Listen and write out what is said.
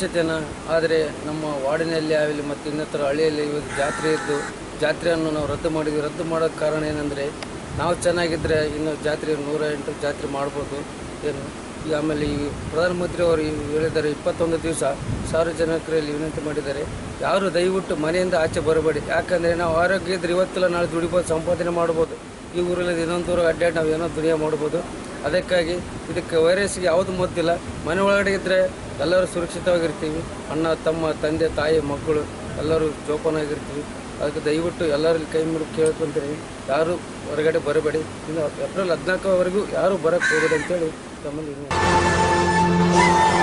ಅವಶ್ಯಕತೆನ ಆದರೆ ನಮ್ಮ ವಾರ್ಡಿನಲ್ಲಿ ಆಗಲಿ ಮತ್ತು ಇನ್ನಿತರ ಹಳ್ಳಿಯಲ್ಲಿ ಇವತ್ತು ಜಾತ್ರೆ ಇದ್ದು ಜಾತ್ರೆಯನ್ನು ನಾವು ರದ್ದು ಮಾಡಿದ್ವಿ ರದ್ದು ಮಾಡೋಕ್ಕೆ ಕಾರಣ ಏನಂದರೆ ನಾವು ಚೆನ್ನಾಗಿದ್ದರೆ ಇನ್ನು ಜಾತ್ರೆ ನೂರ ಎಂಟು ಜಾತ್ರೆ ಮಾಡ್ಬೋದು ಏನು ಈ ಆಮೇಲೆ ಈ ಪ್ರಧಾನಮಂತ್ರಿ ಅವರು ಈ ಹೇಳಿದ್ದಾರೆ ಇಪ್ಪತ್ತೊಂದು ದಿವಸ ಸಾರ್ವಜನಿಕರಲ್ಲಿ ವಿನಂತಿ ಮಾಡಿದ್ದಾರೆ ಯಾರು ದಯವಿಟ್ಟು ಮನೆಯಿಂದ ಆಚೆ ಬರಬೇಡಿ ಯಾಕಂದರೆ ನಾವು ಆರೋಗ್ಯ ಇದ್ದರೆ ಇವತ್ತೆಲ್ಲ ನಾಳೆ ದುಡಿಬೋದು ಸಂಪಾದನೆ ಮಾಡ್ಬೋದು ಈ ಊರಲ್ಲಿ ಇನ್ನೊಂದು ಊರು ಅಡ್ಡಾಡಿ ನಾವು ಏನೋ ದುನಿಯಾ ಮಾಡ್ಬೋದು ಅದಕ್ಕಾಗಿ ಇದಕ್ಕೆ ವೈರಸ್ಗೆ ಯಾವುದು ಮದ್ದಿಲ್ಲ ಮನೆ ಒಳಗಡೆ ಇದ್ದರೆ ಎಲ್ಲರೂ ಸುರಕ್ಷಿತವಾಗಿರ್ತೀವಿ ಅಣ್ಣ ತಮ್ಮ ತಂದೆ ತಾಯಿ ಮಕ್ಕಳು ಎಲ್ಲರೂ ಜೋಪಾನಾಗಿರ್ತೀವಿ ಅದಕ್ಕೆ ದಯವಿಟ್ಟು ಎಲ್ಲರಲ್ಲಿ ಕೈ ಮುಗಿ ಕೇಳ್ಕೊಂತೀನಿ ಯಾರು ಹೊರಗಡೆ ಬರಬೇಡಿ ಇನ್ನು ಏಪ್ರಿಲ್ ಹದಿನಾಲ್ಕವರೆಗೂ ಯಾರು ಬರೋಕ್ಕೆ ಹೋಗೋದು ಅಂತೇಳಿ ತಮ್ಮಲ್ಲಿ ವಿನಂತಿ.